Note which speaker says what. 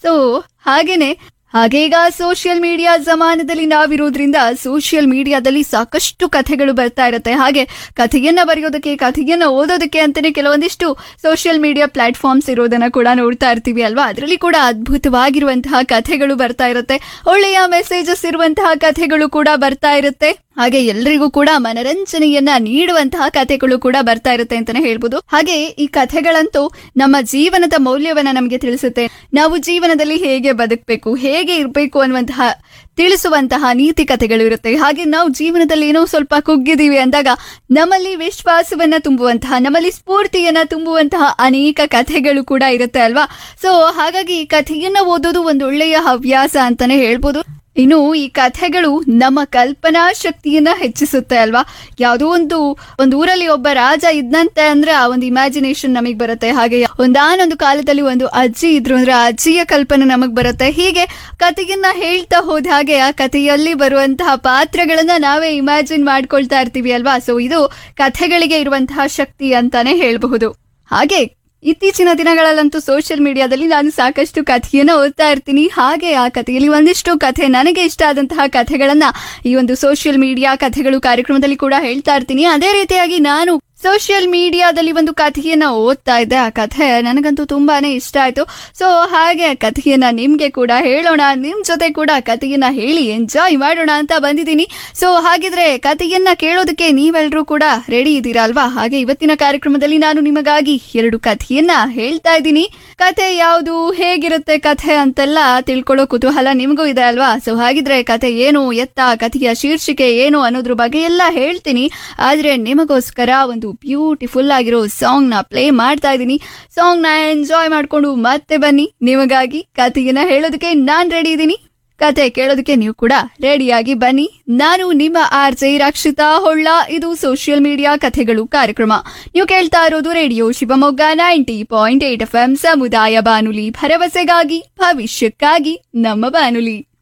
Speaker 1: so ಹಾಗೇನೆ ಹಾಗೆ ಈಗ ಸೋಷಿಯಲ್ ಮೀಡಿಯಾ ಜಮಾನದಲ್ಲಿ ನಾವಿರೋದ್ರಿಂದ ಸೋಷಿಯಲ್ ಮೀಡಿಯಾದಲ್ಲಿ ಸಾಕಷ್ಟು ಕಥೆಗಳು ಬರ್ತಾ ಇರುತ್ತೆ ಹಾಗೆ ಕಥೆಯನ್ನ ಬರೆಯೋದಕ್ಕೆ ಕಥೆಯನ್ನ ಓದೋದಕ್ಕೆ ಅಂತಾನೆ ಕೆಲವೊಂದಿಷ್ಟು ಸೋಷಿಯಲ್ ಮೀಡಿಯಾ ಪ್ಲಾಟ್ಫಾರ್ಮ್ಸ್ ಇರೋದನ್ನ ಕೂಡ ನೋಡ್ತಾ ಇರ್ತೀವಿ ಅಲ್ವಾ ಅದರಲ್ಲಿ ಕೂಡ ಅದ್ಭುತವಾಗಿರುವಂತಹ ಕಥೆಗಳು ಬರ್ತಾ ಇರುತ್ತೆ ಒಳ್ಳೆಯ ಮೆಸೇಜಸ್ ಇರುವಂತಹ ಕಥೆಗಳು ಕೂಡ ಬರ್ತಾ ಇರುತ್ತೆ ಹಾಗೆ ಎಲ್ರಿಗೂ ಕೂಡ ಮನರಂಜನೆಯನ್ನ ನೀಡುವಂತಹ ಕಥೆಗಳು ಕೂಡ ಬರ್ತಾ ಇರುತ್ತೆ ಅಂತಾನೆ ಹೇಳ್ಬೋದು ಹಾಗೆ ಈ ಕಥೆಗಳಂತೂ ನಮ್ಮ ಜೀವನದ ಮೌಲ್ಯವನ್ನ ನಮಗೆ ತಿಳಿಸುತ್ತೆ ನಾವು ಜೀವನದಲ್ಲಿ ಹೇಗೆ ಬದುಕಬೇಕು ಹೇಗೆ ಇರಬೇಕು ಅನ್ನುವಂತಹ ತಿಳಿಸುವಂತಹ ನೀತಿ ಕಥೆಗಳು ಇರುತ್ತೆ ಹಾಗೆ ನಾವು ಜೀವನದಲ್ಲಿ ಏನೋ ಸ್ವಲ್ಪ ಕುಗ್ಗಿದೀವಿ ಅಂದಾಗ ನಮ್ಮಲ್ಲಿ ವಿಶ್ವಾಸವನ್ನ ತುಂಬುವಂತಹ ನಮ್ಮಲ್ಲಿ ಸ್ಫೂರ್ತಿಯನ್ನ ತುಂಬುವಂತಹ ಅನೇಕ ಕಥೆಗಳು ಕೂಡ ಇರುತ್ತೆ ಅಲ್ವಾ ಸೊ ಹಾಗಾಗಿ ಈ ಕಥೆಯನ್ನ ಓದೋದು ಒಂದು ಒಳ್ಳೆಯ ಹವ್ಯಾಸ ಅಂತಾನೆ ಹೇಳ್ಬೋದು ಇನ್ನು ಈ ಕಥೆಗಳು ನಮ್ಮ ಕಲ್ಪನಾ ಶಕ್ತಿಯನ್ನ ಹೆಚ್ಚಿಸುತ್ತೆ ಅಲ್ವಾ ಯಾವುದೋ ಒಂದು ಒಂದು ಊರಲ್ಲಿ ಒಬ್ಬ ರಾಜ ಇದ್ನಂತೆ ಅಂದ್ರೆ ಆ ಒಂದು ಇಮ್ಯಾಜಿನೇಷನ್ ನಮಗ್ ಬರುತ್ತೆ ಹಾಗೆ ಒಂದಾನೊಂದು ಕಾಲದಲ್ಲಿ ಒಂದು ಅಜ್ಜಿ ಇದ್ರು ಅಂದ್ರೆ ಆ ಅಜ್ಜಿಯ ಕಲ್ಪನೆ ನಮಗ್ ಬರುತ್ತೆ ಹೀಗೆ ಕಥೆಯನ್ನ ಹೇಳ್ತಾ ಹೋದ ಹಾಗೆ ಆ ಕಥೆಯಲ್ಲಿ ಬರುವಂತಹ ಪಾತ್ರಗಳನ್ನ ನಾವೇ ಇಮ್ಯಾಜಿನ್ ಮಾಡ್ಕೊಳ್ತಾ ಇರ್ತೀವಿ ಅಲ್ವಾ ಸೊ ಇದು ಕಥೆಗಳಿಗೆ ಇರುವಂತಹ ಶಕ್ತಿ ಅಂತಾನೆ ಹೇಳಬಹುದು ಹಾಗೆ ಇತ್ತೀಚಿನ ದಿನಗಳಲ್ಲಂತೂ ಸೋಷಿಯಲ್ ಮೀಡಿಯಾದಲ್ಲಿ ನಾನು ಸಾಕಷ್ಟು ಕಥೆಯನ್ನ ಓದ್ತಾ ಇರ್ತೀನಿ ಹಾಗೆ ಆ ಕಥೆಯಲ್ಲಿ ಒಂದಿಷ್ಟು ಕಥೆ ನನಗೆ ಇಷ್ಟ ಆದಂತಹ ಕಥೆಗಳನ್ನ ಈ ಒಂದು ಸೋಷಿಯಲ್ ಮೀಡಿಯಾ ಕಥೆಗಳು ಕಾರ್ಯಕ್ರಮದಲ್ಲಿ ಕೂಡ ಹೇಳ್ತಾ ಇರ್ತೀನಿ ಅದೇ ರೀತಿಯಾಗಿ ನಾನು ಸೋಷಿಯಲ್ ಮೀಡಿಯಾದಲ್ಲಿ ಒಂದು ಕಥೆಯನ್ನ ಓದ್ತಾ ಇದ್ದೆ ಆ ಕಥೆ ನನಗಂತೂ ತುಂಬಾನೇ ಇಷ್ಟ ಆಯ್ತು ಸೊ ಹಾಗೆ ಆ ಕಥೆಯನ್ನ ನಿಮ್ಗೆ ಕೂಡ ಹೇಳೋಣ ನಿಮ್ ಜೊತೆ ಕೂಡ ಕಥೆಯನ್ನ ಹೇಳಿ ಎಂಜಾಯ್ ಮಾಡೋಣ ಅಂತ ಬಂದಿದ್ದೀನಿ ಸೊ ಹಾಗಿದ್ರೆ ಕಥೆಯನ್ನ ಕೇಳೋದಕ್ಕೆ ನೀವೆಲ್ಲರೂ ಕೂಡ ರೆಡಿ ಇದ್ದೀರಾ ಅಲ್ವಾ ಹಾಗೆ ಇವತ್ತಿನ ಕಾರ್ಯಕ್ರಮದಲ್ಲಿ ನಾನು ನಿಮಗಾಗಿ ಎರಡು ಕಥೆಯನ್ನ ಹೇಳ್ತಾ ಇದ್ದೀನಿ ಕಥೆ ಯಾವುದು ಹೇಗಿರುತ್ತೆ ಕಥೆ ಅಂತೆಲ್ಲ ತಿಳ್ಕೊಳ್ಳೋ ಕುತೂಹಲ ನಿಮಗೂ ಇದೆ ಅಲ್ವಾ ಸೊ ಹಾಗಿದ್ರೆ ಕಥೆ ಏನು ಎತ್ತ ಕಥೆಯ ಶೀರ್ಷಿಕೆ ಏನು ಅನ್ನೋದ್ರ ಬಗ್ಗೆ ಎಲ್ಲ ಹೇಳ್ತೀನಿ ಆದ್ರೆ ನಿಮಗೋಸ್ಕರ ಒಂದು ಬ್ಯೂಟಿಫುಲ್ ಆಗಿರೋ ಸಾಂಗ್ ನ ಪ್ಲೇ ಮಾಡ್ತಾ ಇದ್ದೀನಿ ಸಾಂಗ್ ನ ಎಂಜಾಯ್ ಮಾಡ್ಕೊಂಡು ಮತ್ತೆ ಬನ್ನಿ ನಿಮಗಾಗಿ ಕಥೆಯನ್ನ ಹೇಳೋದಕ್ಕೆ ನಾನ್ ರೆಡಿ ಇದ್ದೀನಿ ಕತೆ ಕೇಳೋದಕ್ಕೆ ನೀವು ಕೂಡ ರೆಡಿಯಾಗಿ ಬನ್ನಿ ನಾನು ನಿಮ್ಮ ಆರ್ ಜೆ ರಕ್ಷಿತಾ ಹೊಳ್ಳ ಇದು ಸೋಷಿಯಲ್ ಮೀಡಿಯಾ ಕಥೆಗಳು ಕಾರ್ಯಕ್ರಮ ನೀವು ಕೇಳ್ತಾ ಇರೋದು radio Shivamogga ninety point eight F M ಸಮುದಾಯ ಬಾನುಲಿ ಭರವಸೆಗಾಗಿ ಭವಿಷ್ಯಕ್ಕಾಗಿ ನಮ್ಮ ಬಾನುಲಿ